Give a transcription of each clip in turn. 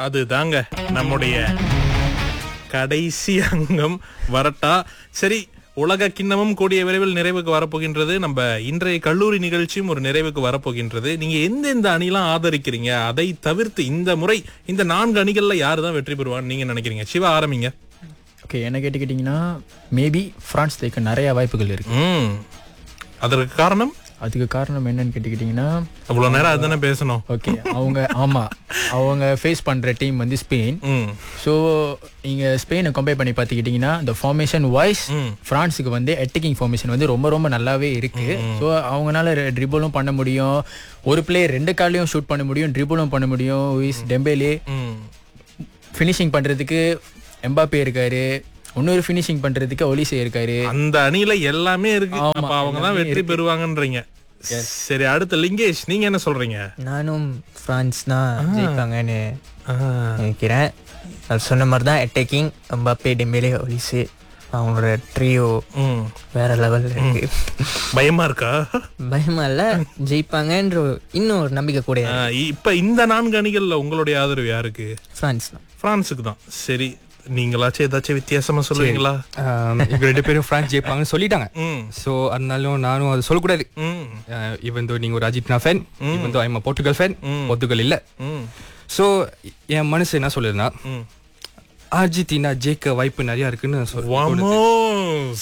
அதுதாங்க நம்முடைய கடைசி அங்கம் வரட்டா சரி உலக கிண்ணமும் கூடிய விரைவில் நிறைவுக்கு வரப்போகின்றது நம்ம இன்றைய கல்லூரி நிகழ்ச்சியும் ஒரு நிறைவுக்கு வரப்போகின்றது நீங்க எந்தெந்த அணிலாம் ஆதரிக்கிறீங்க அதை தவிர்த்து இந்த முறை இந்த நான்கு அணிகள்ல யாரு தான் வெற்றி பெறுவான்னு நீங்க நினைக்கிறீங்க சிவா ஆரம்பிங்க ஓகே என்ன கேட்டுக்கிட்டிங்கன்னா மேபி ஃப்ரான்ஸ் ஜெயிக்க நிறைய வாய்ப்புகள் இருக்கு ம் அதற்கு காரணம் அதுக்கு காரணம் என்னன்னு கேட்டுக்கிட்டிங்கன்னா அவ்வளவு நேரம் அதுதானே பேசணும் ஓகே அவங்க ஆமா அவங்க ஃபேஸ் பண்ற டீம் வந்து ஸ்பெயின் ம் ஸோ நீங்க ஸ்பெயினை கம்பேர் பண்ணி பார்த்துக்கிட்டிங்கன்னா இந்த ஃபார்மேஷன் வைஸ் ம். ஃப்ரான்ஸுக்கு வந்து அட்டாக்கிங் ஃபார்மேஷன் வந்து ரொம்ப ரொம்ப நல்லாவே இருக்கு ஸோ அவங்களால ட்ரிபிளும் பண்ண முடியும் ஒரு பிளேயர் ரெண்டு காலையும் ஷூட் பண்ண முடியும் ட்ரிபிளும் பண்ண முடியும் விஸ் டெம்பேலே ம் ஃபினிஷிங் பண்றதுக்கு எம்பாப்பே இருக்காரு இன்னொரு ஃபினிஷிங் பண்றதுக்கு ஒலிசே இருக்காரு அந்த அணியில எல்லாமே இருக்கு ஆமா, அப்ப அவங்க தான் எல்லாமே வெற்றி பெறுவாங்கன்றீங்க சரி அடுத்து லிங்கேஷ் நீங்க என்ன சொல்றீங்க நானும் ஃப்ரான்ஸ் தான் ஜெயிப்பாங்கன்னு நினைக்கிறேன் அது சொன்ன மாதிரி தான் அட்டாக்கிங் எம்பாப்பே டெம்பேலே ஒலிசு அவங்களோட ட்ரியோ ம். வேற லெவல்ல இருக்கு பயமா இருக்கா பயமா இல்ல ஜெயிப்பாங்கன்ற இன்னும் ஒரு நம்பிக்கை கூட ஆ, இப்ப இந்த நான்கு அணிகள்ல உங்களுடைய ஆதரவு யாருக்கு ஃப்ரான்ஸ் தான் பிரான்ஸுக்கு தான் சரி நீங்களாச்சும் ஏதாச்சும் வித்தியாசமா சொல்லுவீங்களா ஆம், இவங்க ரெண்டு பேரும் பிரான்ஸ் ஜெயிப்பாங்கன்னு சொல்லிட்டாங்க ம் ஸோ அதனாலும் நானும் அது சொல்லக்கூடாது ம் இவன் தோ நீங்க ஒரு அர்ஜென்டினா ஃபேன் இவன் தோ ஐம் போர்த்துகல் ஃபேன் போர்த்துகல் இல்ல ம் ஸோ என் மனசு என்ன சொல்லுதுன்னா ம் அர்ஜென்டினா ஜெயிக்க வாய்ப்பு நிறைய இருக்குன்னு சொல் வாமோஸ்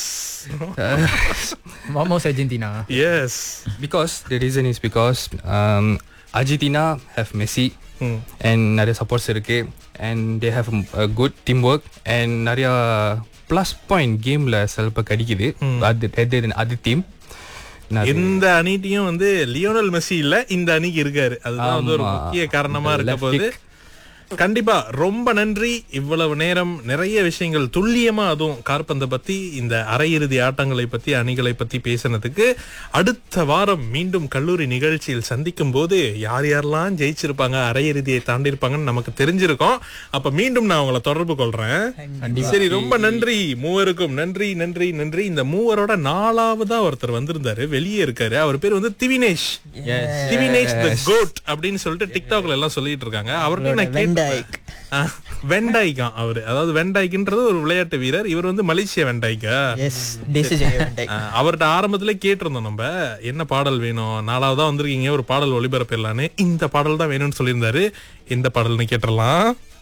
மாமோஸ் Argentina yes because the reason is because Argentina have Messi ம் அண்ட் நிறைய சப்போர்ட்ஸ் இருக்கு and they have good team work and நிறைய ப்ளஸ் பாயிண்ட் கேம்ல சிலப்ப கிடைக்குது அது அது அது டீம் இந்த அணிட்டையும் வந்து லியோனல் மெஸ்ஸி இல்ல இந்த அணிக்கு இருக்காரு அதுதான் வந்து ஒரு ஆமா. முக்கிய காரணமா இந்த இருக்க left போகுது கண்டிப்பா ரொம்ப நன்றி இவ்வளவு நேரம் நிறைய விஷயங்கள் துல்லியமா அதுவும் கார்பந்தை பத்தி இந்த அரையிறுதி ஆட்டங்களை பத்தி அணிகளை பத்தி பேசினதுக்கு அடுத்த வாரம் மீண்டும் கல்லூரி நிகழ்ச்சியில் சந்திக்கும் போது யார் யாரெல்லாம் ஜெயிச்சிருப்பாங்க அரையிறுதியை தாண்டி இருப்பாங்கன்னு நமக்கு தெரிஞ்சிருக்கும் அப்ப மீண்டும் நான் உங்களை தொடர்பு கொள்றேன் சரி ரொம்ப நன்றி மூவருக்கும் நன்றி நன்றி நன்றி இந்த மூவரோட நாலாவதா ஒருத்தர் வந்திருந்தாரு வெளியே இருக்காரு அவர் பேர் வந்து திவினேஷ் திவினேஷ் த கோட் அப்படின்னு சொல்லிட்டு டிக்டாக்ல எல்லாம் சொல்லிட்டு இருக்காங்க அவர்கிட்ட நான் கேட்டேன் ஆ, வெண்டாய்க்காம் அவரு அதாவது வெண்டாய்க்குன்றது ஒரு விளையாட்டு வீரர் இவர் வந்து மலேசியா வெண்டாய்க்கா எஸ் டிசிஜன் ஆ, அவர்ட்ட ஆரம்பத்திலே கேட்டிருந்தோம் நம்ம என்ன பாடல் வேணும் நாலாவதா வந்திருக்கீங்க ஒரு பாடல் ஒளிபரப்பிடலான்னு இந்த பாடல் தான் வேணும்னு சொல்லியிருந்தாரு எந்த பாடல்னு கேட்டுடலாம்